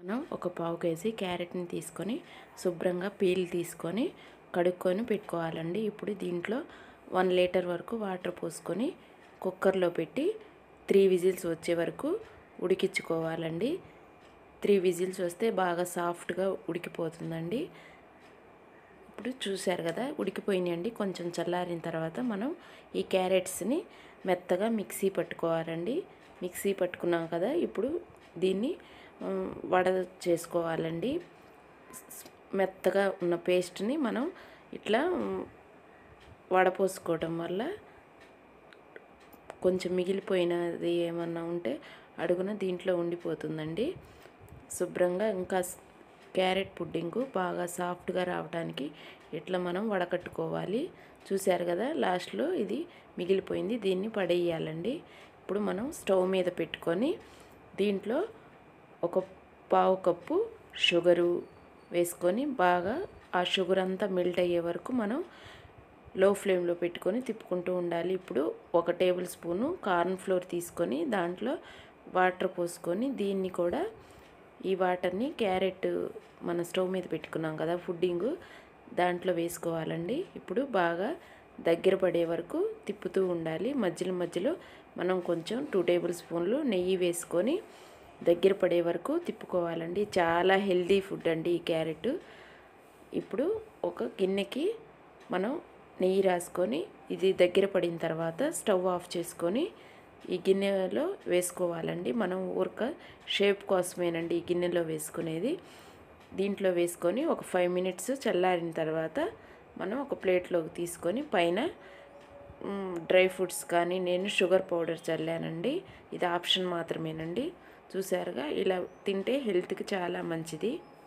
మనం ఒక పావు కేజీ క్యారెట్ని తీసుకొని శుభ్రంగా పీల్ తీసుకొని కడుక్కొని పెట్టుకోవాలండి ఇప్పుడు దీంట్లో వన్ లీటర్ వరకు వాటర్ పోసుకొని కుక్కర్లో పెట్టి త్రీ విజిల్స్ వచ్చే వరకు ఉడికించుకోవాలండి త్రీ విజిల్స్ వస్తే బాగా సాఫ్ట్గా ఉడికిపోతుందండి ఇప్పుడు చూశారు కదా ఉడికిపోయినాయండి కొంచెం చల్లారిన తర్వాత మనం ఈ క్యారెట్స్ని మెత్తగా మిక్సీ పట్టుకోవాలండి మిక్సీ పట్టుకున్నాం కదా ఇప్పుడు దీన్ని ఉమ్, వడ చేసుకోవాలండి స్- మెత్తగా ఉన్న పేస్ట్ని మనం ఇట్లా ఉమ్, వడపోసుకోవడం వల్ల కొంచెం మిగిలిపోయినది ఏమన్నా ఉంటే అడుగున దీంట్లో ఉండిపోతుందండి శుభ్రంగా ఇంకా స్- క్యారెట్ పుడ్డింగు బాగా సాఫ్ట్గా రావడానికి ఇట్లా మనం వడకట్టుకోవాలి చూశారు కదా లాస్ట్లో ఇది మిగిలిపోయింది దీన్ని పడేయాలండి ఇప్పుడు మనం స్టవ్ మీద పెట్టుకొని దీంట్లో ఒక పావు కప్పు షుగరు వేసుకొని బాగా ఆ షుగర్ అంతా మెల్ట్ అయ్యే వరకు మనం లో ఫ్లేమ్లో పెట్టుకొని తిప్పుకుంటూ ఉండాలి ఇప్పుడు ఒక టేబుల్ స్పూను కార్న్ ఫ్లోర్ తీసుకొని దాంట్లో వాటర్ పోసుకొని దీన్ని కూడా ఈ వాటర్ని క్యారెట్ మన స్టవ్ మీద పెట్టుకున్నాం కదా ఫుడ్డింగ్ దాంట్లో వేసుకోవాలండి ఇప్పుడు బాగా దగ్గర పడే వరకు తిప్పుతూ ఉండాలి మధ్యలో మధ్యలో మనం కొంచెం టూ టేబుల్ స్పూన్లు నెయ్యి వేసుకొని దగ్గర పడే వరకు తిప్పుకోవాలండి చాలా హెల్దీ ఫుడ్ అండి ఈ క్యారెట్ ఇప్పుడు ఒక గిన్నెకి మనం నెయ్యి రాసుకొని ఇది దగ్గర పడిన తర్వాత స్టవ్ ఆఫ్ చేసుకొని ఈ గిన్నెలో వేసుకోవాలండి మనం ఊరక షేప్ కోసమేనండి ఈ గిన్నెలో వేసుకునేది దీంట్లో వేసుకొని ఒక ఫైవ్ మినిట్స్ చల్లారిన తర్వాత మనం ఒక ప్లేట్లోకి తీసుకొని పైన మ్, డ్రై ఫ్రూట్స్ కానీ నేను షుగర్ పౌడర్ చల్లానండి ఇది ఆప్షన్ మాత్రమేనండి చూసారుగా ఇలా తింటే హెల్త్కి చాలా మంచిది